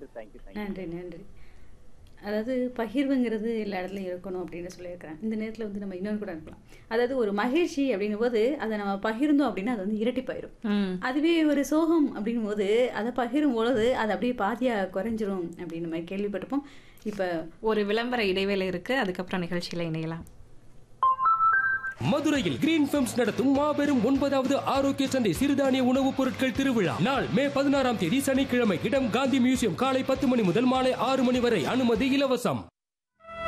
நன்றி thank you thank you நன்றி நன்றி அதாவது பகிர்வுங்கிறது எல்லா இடத்துலையும் இருக்கணும் அப்படின்னு சொல்லியிருக்கிறேன் இந்த நேரத்தில் வந்து நம்ம இன்னொன்று கூட அனுப்பலாம் அதாவது ஒரு மகிழ்ச்சி அப்படின்னும் போது அதை நம்ம பகிர்ந்தோம் அப்படின்னா அது வந்து இரட்டிப்பாயிரும் ம் அதுவே ஒரு சோகம் அப்படின்னும் போது அதை பகிரும் பொழுது அது அப்படியே பாதியாக குறைஞ்சிரும் அப்படின்னு நம்ம கேள்விப்பட்டிருப்போம் இப்போ ஒரு விளம்பர இடைவேளை இருக்கு அதுக்கப்புறம் நிகழ்ச்சியில இணையலாம் மதுரையில் கிரீன் ஃபிலிம்ஸ் நடத்தும் மாபெரும் ஒன்பதாவது ஆரோக்கிய சந்தை சிறுதானிய உணவுப் பொருட்கள் திருவிழா நாள் மே பதினாறாம் தேதி சனிக்கிழமை இடம் காந்தி மியூசியம் காலை பத்து மணி முதல் மாலை ஆறு மணி வரை அனுமதி இலவசம்